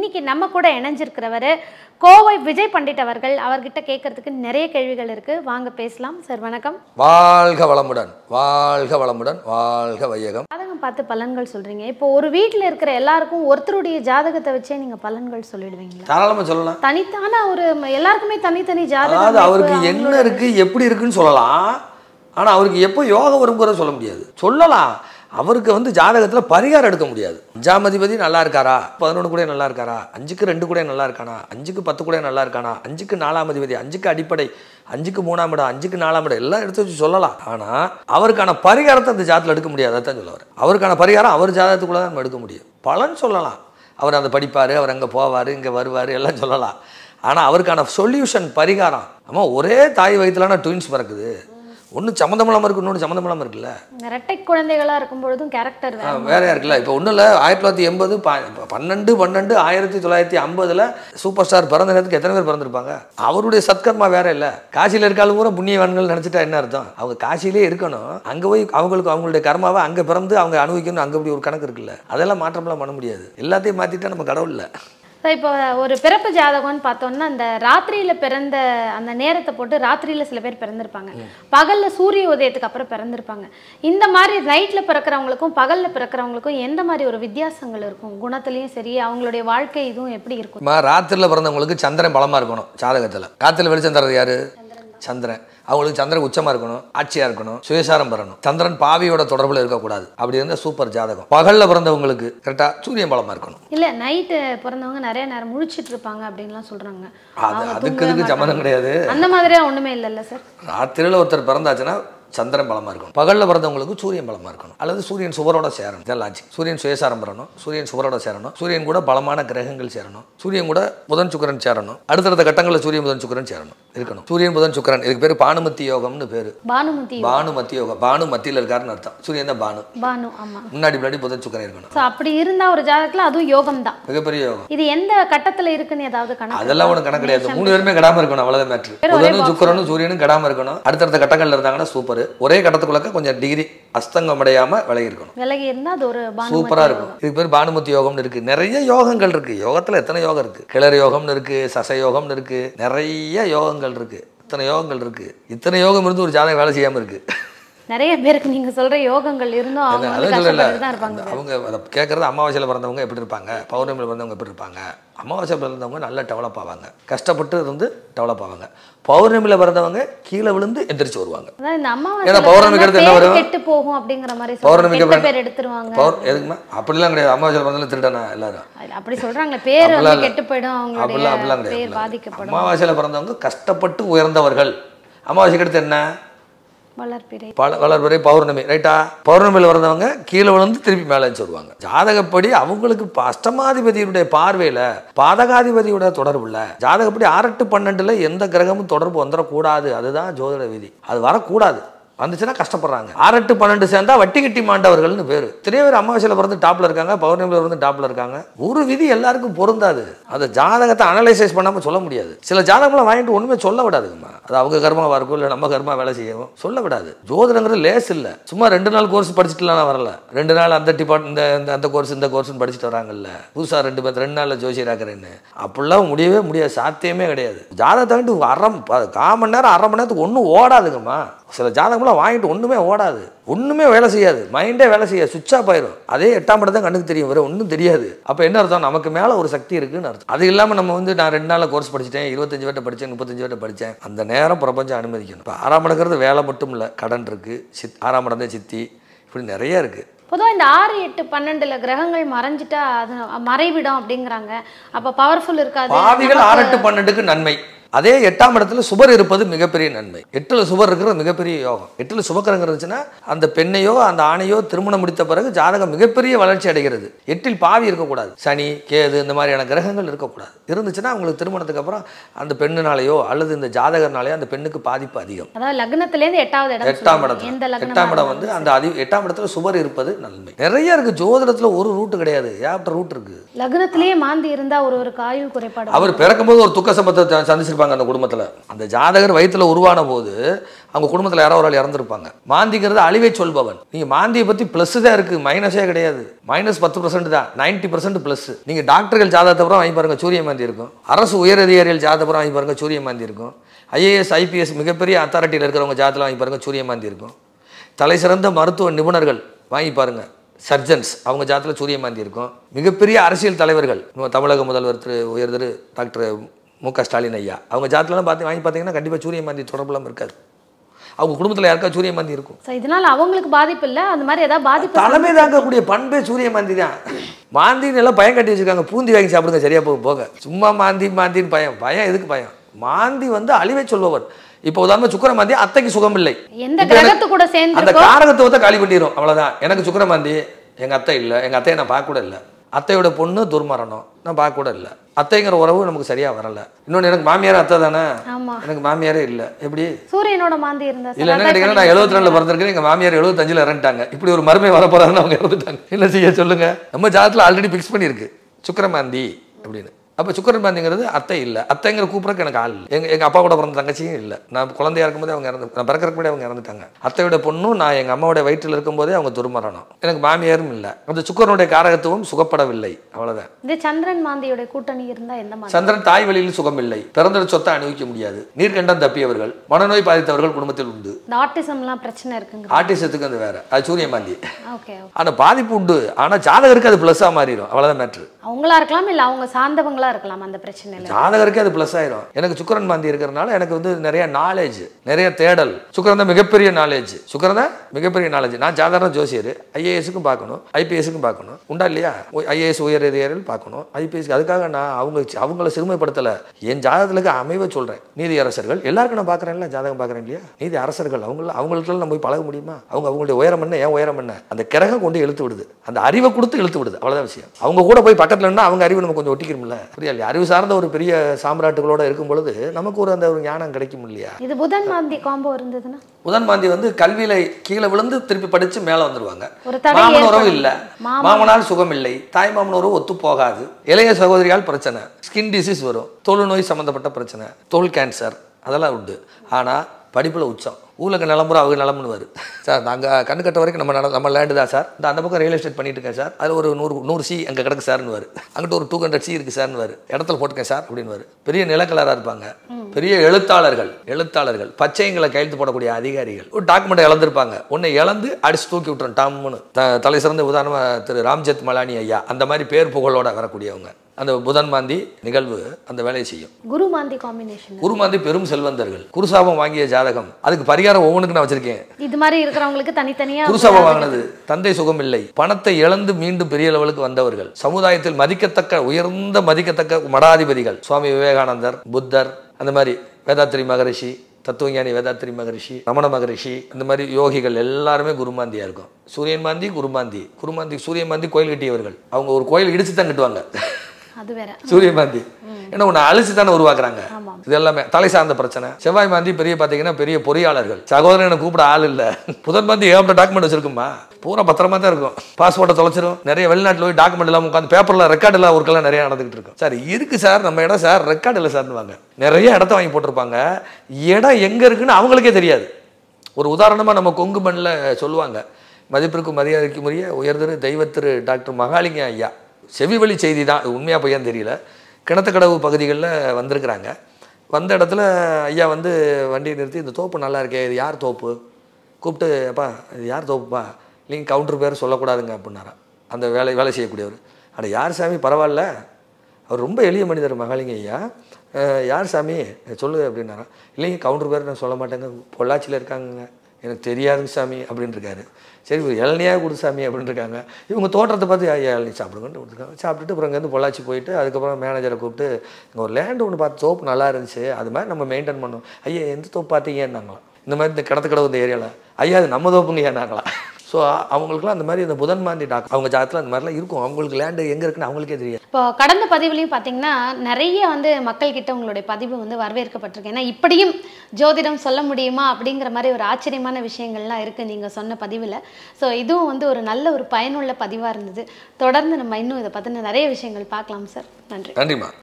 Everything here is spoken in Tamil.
இன்னைக்கு நம்ம கூட இணைஞ்சிருக்கிறவர் கோவை விஜய் பண்டிட் அவர்கள் அவர்கிட்ட கேட்கறதுக்கு நிறைய கேள்விகள் இருக்கு வாங்க பேசலாம் சார் வணக்கம் வாழ்க வளமுடன் வாழ்க வளமுடன் வாழ்க வையகம் ஜாதகம் பார்த்து பலன்கள் சொல்றீங்க இப்போ ஒரு வீட்டில் இருக்கிற எல்லாருக்கும் ஒருத்தருடைய ஜாதகத்தை வச்சே நீங்க பலன்கள் சொல்லிடுவீங்களா தாராளமாக சொல்லலாம் தனித்தான ஒரு எல்லாருக்குமே தனித்தனி அதாவது ஜாதகம் அவருக்கு அமைப்பு, என்ன இருக்கு எப்படி இருக்குன்னு சொல்லலாம் ஆனால் அவருக்கு எப்போ யோகம் வருங்கிறத சொல்ல முடியாது சொல்லலாம் அவருக்கு வந்து ஜாதகத்தில் பரிகாரம் எடுக்க முடியாது அஞ்சாம் அதிபதி நல்லா இருக்காரா பதினொன்று கூட நல்லா இருக்காரா அஞ்சுக்கு ரெண்டு கூட நல்லா இருக்கானா அஞ்சுக்கு பத்து கூட நல்லா இருக்கானா அஞ்சுக்கு நாலாம் அதிபதி அஞ்சுக்கு அடிப்படை அஞ்சுக்கு மூணாம் இடம் அஞ்சுக்கு நாலாம் இடம் எல்லாம் எடுத்து வச்சு சொல்லலாம் ஆனால் அவருக்கான பரிகாரத்தை அந்த ஜாதத்தில் எடுக்க முடியாது அதான் சொல்ல வரேன் அவருக்கான பரிகாரம் அவர் ஜாதகத்துக்குள்ளே தான் நம்ம எடுக்க முடியும் பலன் சொல்லலாம் அவர் அந்த படிப்பார் அவர் அங்கே போவார் இங்கே வருவார் எல்லாம் சொல்லலாம் ஆனால் அவருக்கான சொல்யூஷன் பரிகாரம் ஆமாம் ஒரே தாய் வயிற்றுலான ட்வின்ஸ் பிறக்குது ஒன்று சம்மந்தமில்லாமல் இருக்கு இன்னொன்று சம்மந்தமில்லாமல் இருக்குல்ல இரட்டை குழந்தைகளா இருக்கும் பொழுதும் கேரக்டர் ஆ, வேறையா இருக்குல்ல இப்போ ஒன்றும் இல்லை ஆயிரத்தி தொள்ளாயிரத்தி எண்பது ப- பன்னெண்டு பன்னெண்டு ஆயிரத்தி தொள்ளாயிரத்தி ஐம்பதில் சூப்பர் ஸ்டார் பிறந்த நேரத்துக்கு எத்தனை பேர் பிறந்திருப்பாங்க அவருடைய சத்கர்மா வேற இல்லை காசியில் இருக்காலும் கூட புண்ணியவான்கள் நினச்சிட்டா என்ன அர்த்தம் அவங்க காசியிலே இருக்கணும் அங்கே போய் அவங்களுக்கு அவங்களுடைய கர்மாவை அங்கே பிறந்து அவங்க அனுபவிக்கணும் அங்கே இப்படி ஒரு கணக்கு இருக்குல்ல அதெல்லாம் மாற்றம்லாம் பண்ண முடியாது எல்லாத்தையும் மாற்றிட்டா நம்ம கடவுள் இல்லை சார் இப்போ ஒரு பிறப்பு ஜாதகம்னு பார்த்தோம்னா அந்த ராத்திரியில பிறந்த அந்த நேரத்தை போட்டு ராத்திரியில சில பேர் பிறந்திருப்பாங்க பகல்ல சூரிய உதயத்துக்கு அப்புறம் பிறந்திருப்பாங்க இந்த மாதிரி நைட்ல பிறக்கிறவங்களுக்கும் பகல்ல பிறக்கிறவங்களுக்கும் எந்த மாதிரி ஒரு வித்தியாசங்கள் இருக்கும் குணத்துலயும் சரி அவங்களுடைய வாழ்க்கை இதுவும் எப்படி இருக்கும் மா ராத்திரியில் பிறந்தவங்களுக்கு சந்திரன் பலமாக இருக்கணும் ஜாதகத்தில் ராத்திரியில் வெளிச்சம் தர்றது யாரு சந்திரன் அவங்களுக்கு சந்திரன் உச்சமாக இருக்கணும் ஆட்சியாக இருக்கணும் சுயசாரம் பெறணும் சந்திரன் பாவியோட தொடர்பில் இருக்கக்கூடாது அப்படி இருந்தால் சூப்பர் ஜாதகம் பகலில் பிறந்தவங்களுக்கு கரெக்டாக சூரியன் பலமாக இருக்கணும் இல்ல நைட்டு பிறந்தவங்க நிறைய நேரம் முழிச்சிட்டு இருப்பாங்க அப்படின்லாம் சொல்றாங்க அது அவங்க அதுக்கு தூங்கவே இதுக்கு சம்மந்தம் மாட்டாங்க. கிடையாது அந்த மாதிரியா ஒண்ணுமே இல்லைல்ல சார் ராத்திரியில் ஒருத்தர் பிறந்தாச்சுன்னா சந்திரன் பலமாக இருக்கணும் பகலில் பிறந்தவங்களுக்கு சூரியன் பலமாக இருக்கணும் அல்லது சூரியன் சுவரோட சேரணும் இதான் லாஜிக் சூரியன் சுயசாரம் பெறணும் சூரியன் சுவரோட சேரணும் சூரியன் கூட பலமான கிரகங்கள் சேரணும் சூரியன் கூட புதன் சுக்கிரன் சேரணும் அடுத்தடுத்த கட்டங்களில் சூரியன் புதன் சுக்கிரன் சேரணும் இருக்கணும் சூரியன் புதன் சுக்கிரன் இதுக்கு பேர் பானுமத்தி யோகம்னு பேர் பானுமதி பானுமத்தி யோகம் பானு மத்தியில் இருக்காருன்னு அர்த்தம் சூரியன் தான் பானு பானு ஆமா முன்னாடி முன்னாடி புதன் சுக்கரன் இருக்கணும் ஸோ அப்படி இருந்தா ஒரு ஜாதகத்துல அதுவும் யோகம் தான் மிகப்பெரிய யோகம் இது எந்த கட்டத்துல இருக்குன்னு ஏதாவது கணக்கு அதெல்லாம் ஒன்றும் கணக்கு கிடையாது மூணு பேருமே கெடாம இருக்கணும் அவ்வளவுதான் மேட்ரு புதனும் சுக்கரனும் சூரியனும் கெடாம இருக்கணும் அடுத்தடுத்த கட்டங்கள்ல இருந்தாங்கன்னா சூப்பர் ஒரே கட்டத்துக்குள்ளக்க கொஞ்சம் டிகிரி அஸ்தங்கம் அடையாம விலகி இருக்கணும் விலகி இருந்தா அது ஒரு பானுமதி சூப்பரா இருக்கும் இதுக்கு பேர் பானுமதி யோகம்னு இருக்கு நிறைய யோகங்கள் இருக்கு யோகத்துல எத்தனை யோகம் இருக்கு கிளர் யோகம்னு இருக்கு சச யோகம்னு இருக்கு நிறைய யோகங்கள் இருக்கு இத்தனை யோகங்கள் இருக்கு இத்தனை யோகம் இருந்து ஒரு ஜாதகம் வேலை செய்யாம இருக்கு நிறைய பேருக்கு நீங்க சொல்ற யோகங்கள் இருந்தும் அவங்க வந்து அதான் சொல்லல கஷ்டப்பட்டு தான் இருப்பாங்க அந்த அவங்க அதை கேட்குறது அமாவாசையில் பிறந்தவங்க எப்படி இருப்பாங்க பௌர்ணமியில் பிறந்தவங்க எப்படி இருப்பாங்க அமாவாசை பிறந்தவங்க நல்லா டெவலப் ஆவாங்க கஷ்டப்பட்டு இருந்து டெவலப் ஆவாங்க பௌர்ணமியில் பிறந்தவங்க கீழே விழுந்து எந்திரிச்சு வருவாங்க அதான் இந்த ஏன்னா அம்மாவாசை பௌர்ணமிக்கு அடுத்து என்ன பேர் வரும்? கெட்டு போகும் அப்படிங்கிற மாதிரி பௌர்ணமிக்கு சொல்றாங்க. கெட்ட அப்புறம் பேர் எடுத்துருவாங்க பௌர் எதுக்குமா அப்படிலாம் கிடையாது அமாவாசையில் பிறந்தாலும் திருடனா எல்லாரும் அது அப்படி சொல்றாங்க பேர் வந்து அப்படிலாம் இல்ல. கெட்டு போயிடும் அப்படிலாம் அவங்களுடைய அப்படிலாம் பேர் கிடையாது பாதிக்கப்படும் அமாவாசையில் பிறந்தவங்க கஷ்டப்பட்டு உயர்ந்தவர்கள் அமாவாசைக்கு அடுத்து என்ன வளர்ப்பிறை பல வளர்வரை பௌர்ணமி ரைட்டா பௌர்ணமியில் பிறந்தவங்க கீழே விழுந்து திருப்பி மேலே வருவாங்க ஜாதகப்படி அவங்களுக்கு ப- அஷ்டமாதிபதியுடைய பார்வையில் பாதகாதிபதியோட தொடர்பு இல்லை ஜாதகப்படி ஆறட்டு பன்னெண்டுல எந்த கிரகமும் தொடர்பு வந்துடக்கூடாது அதுதான் ஜோதிட விதி அது வரக்கூடாது வந்துச்சுன்னா கஷ்டப்படுறாங்க ஆறட்டு பன்னெண்டு சேர்ந்தா வட்டி கட்டி மாண்டவர்கள்னு பேர் நிறைய பேர் அமாவாசையில் பிறந்து டாப்ல இருக்காங்க பௌர்ணமியில் பிறந்து டாப்ல இருக்காங்க ஒரு விதி எல்லாருக்கும் பொருந்தாது அந்த ஜாதகத்தை அனலைசைஸ் பண்ணாம சொல்ல முடியாது சில ஜாதகம்லாம் வாங்கிட்டு ஒண்ணுமே சொல்ல விடாதுங்கம்மா அது அவங்க கர்மாவா இருக்கும் இல்லை நம்ம கர்மா வேலை செய்யவும் சொல்ல விடாது ஜோதிடங்கிறது லேஸ் இல்லை சும்மா ரெண்டு நாள் கோர்ஸ் படிச்சுட்டுலாம் நான் வரல ரெண்டு நாள் அந்த டிபார்ட் இந்த இந்த- அந்த கோர்ஸ் இந்த கோர்ஸ்னு படிச்சுட்டு வராங்கல்ல புதுசா ரெண்டு பேர் ரெண்டு நாளில் ஜோசியராக்கிறேன்னு அப்படிலாம் முடியவே முடியாது சாத்தியமே கிடையாது ஜாதகத்தை வாங்கிட்டு அரை ப- கால் மணி நேரம் அரை மணி நேரத்துக்கு ஒன்றும் ஓடாதுங்கம்மா சில ஜாதகம்லாம் வாங்கிட்டு ஒன்றுமே ஓடாது ஒன்றுமே வேலை செய்யாது மைண்டே வேலை செய்யாது சுவிட்ச் ஆஃப் ஆயிரும் அதே எட்டாம் படம் தான் கண்ணுக்கு தெரியும் வேறு ஒன்றும் தெரியாது அப்போ என்ன அர்த்தம் நமக்கு மேலே ஒரு சக்தி இருக்குன்னு அர்த்தம் அது இல்லாமல் நம்ம வந்து நான் ரெண்டு நாளில் கோர்ஸ் படிச்சிட்டேன் இருபத்தஞ்சு வட்ட படித்தேன் முப்பத்தஞ்சு வட்ட படித்தேன் அந்த நேரம் பிரபஞ்சம் அனுமதிக்கணும் இப்போ ஆறாம் இடங்கிறது வேலை மட்டும் இல்லை கடன் இருக்குது சித் ஆறாம் இடம் தான் சித்தி இப்படி நிறைய இருக்குது பொதுவா இந்த ஆறு எட்டு பன்னெண்டுல கிரகங்கள் மறைஞ்சிட்டா அது மறைவிடும் அப்படிங்கிறாங்க அப்ப பவர்ஃபுல் இருக்காது பாவிகள் நமக்கு- ஆறு எட்டு பன்னெண்டுக்கு நன்மை அதே எட்டாம் இடத்துல சுபர் இருப்பது மிகப்பெரிய நன்மை எட்டுல சுபர் இருக்கிறது மிகப்பெரிய யோகம் எட்டுல சுபக்கரங்க இருந்துச்சுன்னா அந்த பெண்ணையோ அந்த ஆணையோ திருமணம் முடித்த பிறகு ஜாதகம் மிகப்பெரிய வளர்ச்சி அடைகிறது எட்டில் பாவி இருக்கக்கூடாது சனி கேது இந்த மாதிரியான கிரகங்கள் இருக்கக்கூடாது இருந்துச்சுன்னா அவங்களுக்கு திருமணத்துக்கு அப்புறம் அந்த பெண்ணுனாலேயோ அல்லது இந்த ஜாதகர்னாலேயோ அந்த பெண்ணுக்கு பாதிப்பு அதிகம் அதாவது லக்னத்துல இருந்து எட்டாவது இடம் எட்டாம் சொல்லுவாங்க. இடத்துல எந்த லக்னம் எட்டாம் இடம் வந்து அந்த அதி எட்டாம் இடத்துல சுபர் இருப்பது நன்மை நிறைய இருக்கு ஜோதிடத்துல ஒரு ரூட் கிடையாது ஏகப்பட்ட ரூட் இருக்கு லக்னத்திலேயே மாந்தி இருந்தா ஒருவருக்கு ஆயுள் குறைபாடு அவர் பிறக்கும்போது ஒரு துக்க சம்பத்தை சந்திச்சிருப்பாங்க இருப்பாங்க அந்த குடும்பத்தில் அந்த ஜாதகர் வயித்துல உருவான போது அவங்க குடும்பத்தில் யாரோ ஒரு ஆள் இறந்துருப்பாங்க மாந்திங்கிறது அழிவை சொல்பவன் நீங்கள் மாந்தியை பற்றி ப்ளஸ் தான் இருக்குது மைனஸே கிடையாது மைனஸ் பத்து பர்சன்ட் தான் நைன்ட்டி பர்சன்ட் ப்ளஸ் நீங்கள் டாக்டர்கள் ஜாதகத்தை அப்புறம் வாங்கி பாருங்க சூரிய மாந்தி இருக்கும் அரசு உயரதிகாரிகள் ஜாதகத்தை அப்புறம் வாங்கி பாருங்க சூரிய மாந்தி இருக்கும் ஐஏஎஸ் ஐபிஎஸ் மிகப்பெரிய அத்தாரிட்டியில் இருக்கிறவங்க ஜாதத்தில் வாங்கி பாருங்க சூரிய மாந்தி இருக்கும் தலை சிறந்த மருத்துவ நிபுணர்கள் வாங்கி பாருங்க சர்ஜன்ஸ் அவங்க ஜாதத்தில் சூரியமாந்தி இருக்கும் மிகப்பெரிய அரசியல் தலைவர்கள் நம்ம தமிழக முதல்வர் திரு உயர் திரு டாக்டர் மு க ஸ்டாலின் ஐயா அவங்க ஜாதத்துலலாம் பார்த்து வாங்கி பார்த்தீங்கன்னா கண்டிப்பாக சூரியமாந்தி தொடர்புலாம் இருக்காது அவங்க குடும்பத்தில் யாருக்கா சூரியமாந்தி இருக்கும் ஸோ இதனால அவங்களுக்கு பாதிப்பு இல்லை அந்த மாதிரி ஏதாவது பாதிப்பு தலைமை தாங்கக்கூடிய பண்பே சூரியமாந்தி தான் மாந்தின்னு எல்லாம் பயம் கட்டி வச்சிருக்காங்க பூந்தி வாங்கி சாப்பிடுங்க சரியா போக போக சும்மா மாந்தி மாந்தின்னு பயம் பயம் எதுக்கு பயம் மாந்தி வந்து அழிவை சொல்பவர் இப்போ உதாரணம் சுக்கரமாந்தி அத்தைக்கு சுகம் இல்லை எந்த இப்ப எனக்கு- கிரகத்து கூட அந்த சேர்ந்து காரகத்துவத்தை காலி பண்ணிடும் அவ்வளவுதான் எனக்கு சுக்கரமாந்தி எங்க அத்தை இல்லை எங்க அத்தையை நான் பார்க்க கூட இல்லை அத்தையோட பொண்ணு துர்மரணம் நான் பார்க்க கூட இல்லை அத்தைங்கிற உறவு நமக்கு சரியா வரல இன்னொன்று எனக்கு மாமியார் அத்தை தானே ஆமா எனக்கு மாமியாரே இல்லை எப்படி சூரியனோட மாந்தி இருந்தா இல்ல என்ன கேட்டீங்கன்னா நான் எழுபத்தி ரெண்டுல பிறந்திருக்கேன் எங்க மாமியார் எழுபத்தஞ்சில் இறந்துட்டாங்க இப்படி ஒரு மருமை வர போறாருன்னு அவங்க இறந்துட்டாங்க என்ன செய்ய சொல்லுங்க நம்ம ஜாதத்துல ஆல்ரெடி ஃபிக்ஸ் பண்ணியிருக்கு சுக்கரமாந்தி அப்படின்னு அப்போ சுக்கரமாந்திங்கிறது அத்தை இல்லை அத்தைங்கிற கூப்பிடறக்கு எனக்கு ஆள் இல்லை எங்க எங்க அப்பா கூட பிறந்த தங்கச்சியும் இல்லை நான் குழந்தையா இருக்கும்போதே அவங்க இறந்து நான் பிறக்கறதுக்கு முன்னாடி அவங்க இறந்துட்டாங்க அத்தையோட பொண்ணும் நான் எங்க அம்மாவோட வயிற்றில் இருக்கும்போதே அவங்க துர்மரணம் எனக்கு மாமியாரும் இல்லை அந்த சுக்கரனுடைய காரகத்துவம் சுகப்படவில்லை அவ்வளவுதான் இது சந்திரன் மாந்தியோட கூட்டணி இருந்தா எந்த மாதிரி சந்திரன் தாய் வழியில் சுகமில்லை பிறந்த சொத்தை அனுபவிக்க முடியாது நீர்க்கண்டம் தப்பியவர்கள் மனநோய் பாதித்தவர்கள் குடும்பத்தில் உண்டு இந்த ஆட்டிசம்லாம் பிரச்சனை இருக்குங்க ஆர்டிசத்துக்கு அது வேற அது சூரியமாந்தி ஓகே ஆனா பாதிப்பு உண்டு ஆனா ஜாதகருக்கு அது ப்ளஸ்ஸாக மாறிடும் அவ்வளவுதான் மேட்ரு அவங்களா இருக்கலாம் இல்ல அவங்க சார்ந்தவங்களா இருக்கலாம் அந்த பிரச்சனையில ஜாதகருக்கே அது ப்ளஸ் ஆயிரும் எனக்கு சுக்கரன் மாந்தி இருக்கிறனால எனக்கு வந்து நிறைய நாலேஜ் நிறைய தேடல் சுக்கரன் தான் மிகப்பெரிய நாலேஜ் சுக்கரன் தான் மிகப்பெரிய நாலேஜ் நான் ஜாதகம் ஜோசியர் ஐஏஎஸ்க்கும் பார்க்கணும் ஐபிஎஸ்க்கும் பார்க்கணும் உண்டா இல்லையா ஐஏஎஸ் உயர் அதிகாரிகள் பார்க்கணும் ஐபிஎஸ் அதுக்காக நான் அவங்க அவங்கள சிறுமைப்படுத்தல என் ஜாதகத்துக்கு அமைவை சொல்றேன் நீதி அரசர்கள் எல்லாருக்கும் நான் பார்க்குறேன்ல ஜாதகம் பார்க்குறேன் இல்லையா நீதி அரசர்கள் அவங்கள அவங்களுக்குலாம் நம்ம போய் பழக முடியுமா அவங்க அவங்களுடைய உயரம் என்ன ஏன் உயரம் என்ன அந்த கிரகம் கொண்டு இழுத்து விடுது அந்த அறிவை கொடுத்து இழுத்து விடுது அவ்வளவுதான் விஷயம் அவங்க கூட போய் பக்கத்துல இருந்தா அவங்க அறிவு நம்ம கொஞ்சம் ஒட்டிக்கிறோம்ல புரியா இல்லையா அறிவு சார்ந்த ஒரு பெரிய சாம்ராட்டுகளோட இருக்கும் பொழுது நமக்கு ஒரு அந்த ஒரு ஞானம் கிடைக்கும் இல்லையா இது புதன் மாந்தி காம்போ இருந்ததுன்னா புதன் மாந்தி வந்து கல்வியில கீழே விழுந்து திருப்பி படிச்சு மேல வந்துருவாங்க ஒரு தடை மாமன் உறவு ஏற்படும். இல்ல மாமன். மாமனால் சுகம் இல்லை தாய் மாமன் உறவு ஒத்து போகாது இளைய சகோதரியால் பிரச்சனை ஸ்கின் டிசீஸ் வரும் தொழுநோய் சம்பந்தப்பட்ட பிரச்சனை தோல் கேன்சர் அதெல்லாம் உண்டு ஆனா படிப்புல உச்சம் ஊருக்கு நிலம்புற அவங்க நிலம்புன்னு சார் நாங்கள் கண்ணு கட்ட வரைக்கும் நம்ம நட- நம்ம லேண்டு தான் சார் இந்த அந்த பக்கம் ரியல் எஸ்டேட் பண்ணிட்டு இருக்கேன் சார் அதில் ஒரு நூறு நூறு சி அங்கே கிடக்கு சார்னு வரு அங்கிட்ட ஒரு டூ ஹண்ட்ரட் சி இருக்குது சார்னு வரு இடத்துல போட்டுக்கேன் சார் அப்படின்னு பெரிய நிலக்கலராக இருப்பாங்க பெரிய எழுத்தாளர்கள் எழுத்தாளர்கள் பச்சைங்களை கையெழுத்து போடக்கூடிய அதிகாரிகள் ஒரு டாக்குமெண்ட் இழந்திருப்பாங்க ஒன்று இழந்து அடிச்சு தூக்கி விட்டுரும் டாம்னு த தலை சிறந்த உதாரணமாக திரு ராம்ஜெத் மலானி ஐயா அந்த மாதிரி பேர் புகழோட வரக்கூடியவங்க அந்த புதன் மாந்தி நிகழ்வு அந்த வேலையை செய்யும் குரு மாந்தி காம்பினேஷன் குருமாந்தி பெரும் செல்வந்தர்கள் குருசாபம் வாங்கிய ஜாதகம் அதுக்கு பரிகாரம் ஒவ்வொன்றுக்கு நான் வச்சிருக்கேன் இது மாதிரி இருக்கிறவங்களுக்கு தனித்தனியா குருசாபம் வாங்கினது தந்தை சுகமில்லை பணத்தை இழந்து மீண்டும் பெரிய லெவலுக்கு வந்தவர்கள் சமுதாயத்தில் மதிக்கத்தக்க உயர்ந்த மதிக்கத்தக்க மடாதிபதிகள் சுவாமி விவேகானந்தர் புத்தர் அந்த மாதிரி வேதாத்திரி மகரிஷி தத்துவஞானி வேதாத்திரி மகரிஷி ரமண மகரிஷி இந்த மாதிரி யோகிகள் எல்லாருமே குருமாந்தியா இருக்கும் சூரியன் மாந்தி குருமாந்தி குருமாந்தி சூரியன் மாந்தி கோயில் கட்டியவர்கள் அவங்க ஒரு கோயில் இடிச்சு தான் கட்டுவாங்க அது வேற சூரியன் மாந்தி ஏன்னா ஒன்று அழிச்சு தானே உருவாக்குறாங்க ஆமாம். இது எல்லாமே தலை சார்ந்த பிரச்சனை செவ்வாய் மாந்தி பெரிய பார்த்தீங்கன்னா பெரிய பொறியாளர்கள் சகோதரனை கூப்பிட ஆள் இல்லை புதன் மாந்தி ஏகப்பட்ட டாக்குமெண்ட் வச்சிருக்குமா பூரா பத்திரமா தான் இருக்கும் பாஸ்போர்ட்டை தொலைச்சிரும் நிறைய வெளிநாட்டில் போய் டாக்குமெண்ட் இல்லாமல் உட்காந்து பேப்பரில் ரெக்கார்டு இல்லாம ஒர்க்கெல்லாம் நிறைய நடந்துகிட்டு இருக்கும் சார் இருக்கு சார் நம்ம இடம் சார் ரெக்கார்டு இல்லை சார்னுவாங்க நிறைய இடத்த வாங்கி போட்டிருப்பாங்க இடம் எங்கே இருக்குன்னு அவங்களுக்கே தெரியாது ஒரு உதாரணமாக நம்ம கொங்கு மண்ணில் சொல்லுவாங்க மதிப்பிற்கும் மரியாதைக்கும் உரிய உயர்திரு தெய்வத்திரு டாக்டர் மகாலிங்க ஐயா செவிவழி செய்தி தான் இது உண்மையாக பையன் தெரியல கிணத்துக்கடவு பகுதிகளில் வந்திருக்கிறாங்க வந்த இடத்துல ஐயா வந்து வண்டியை நிறுத்தி இந்த தோப்பு நல்லா இருக்கே இது யார் தோப்பு கூப்பிட்டு அப்பா இது யார் தோப்புப்பா இல்லைங்க கவுண்டர் பேர் சொல்லக்கூடாதுங்க அப்படின்னாராம் அந்த வேலை வேலை செய்யக்கூடியவர் அட யார் சாமி பரவாயில்ல அவர் ரொம்ப எளிய மனிதர் மகாலிங்க ஐயா அஹ், யார் சாமி சொல்லு அப்படின்னாராம் இல்லைங்க கவுண்டர் பேர் நான் சொல்ல மாட்டேங்க பொள்ளாச்சியில் இருக்காங்கங்க எனக்கு தெரியாதுங்க சாமி அப்படின்னு இருக்காரு சரி ஒரு இளநியாக கொடு சாமி அப்படின்னு இருக்காங்க இவங்க தோட்டத்தை பார்த்து ஐயா இளநீ சாப்பிடுங்கன்னு கொடுத்துருக்காங்க சாப்பிட்டுட்டு அப்புறம் இங்கேருந்து பொள்ளாச்சி போயிட்டு அதுக்கப்புறம் மேனேஜரை கூப்பிட்டு இங்கே ஒரு லேண்டு ஒன்று பார்த்து தோப்பு நல்லா இருந்துச்சு அது மாதிரி நம்ம மெயின்டைன் பண்ணோம் ஐயா எந்த தோப்பு பார்த்தீங்கன்னாங்களாம் இந்த மாதிரி இந்த கிணத்து கடவு இந்த ஏரியாவில் ஐயா அது நம்ம தோப்புங்க ஏன்னாங்களாம் ஸோ அவங்களுக்குலாம் அந்த மாதிரி இந்த புதன் மாந்தி டாக் அவங்க ஜாதத்தில் அந்த மாதிரிலாம் இருக்கும் அவங்களுக்கு லேண்டு எங்கே இருக்குன்னு அவங்களுக்கே தெரியாது இப்போ கடந்த பதிவுலையும் பார்த்தீங்கன்னா நிறைய வந்து மக்கள்கிட்ட உங்களுடைய பதிவு வந்து வரவேற்கப்பட்டிருக்கு ஏன்னா இப்படியும் ஜோதிடம் சொல்ல முடியுமா அப்படிங்கிற மாதிரி ஒரு ஆச்சரியமான விஷயங்கள்லாம் இருக்குது நீங்கள் சொன்ன பதிவில் ஸோ இதுவும் வந்து ஒரு நல்ல ஒரு பயனுள்ள பதிவாக இருந்தது தொடர்ந்து நம்ம இன்னும் இதை பற்றின நிறைய விஷயங்கள் பார்க்கலாம் சார் நன்றி நன்றிம்மா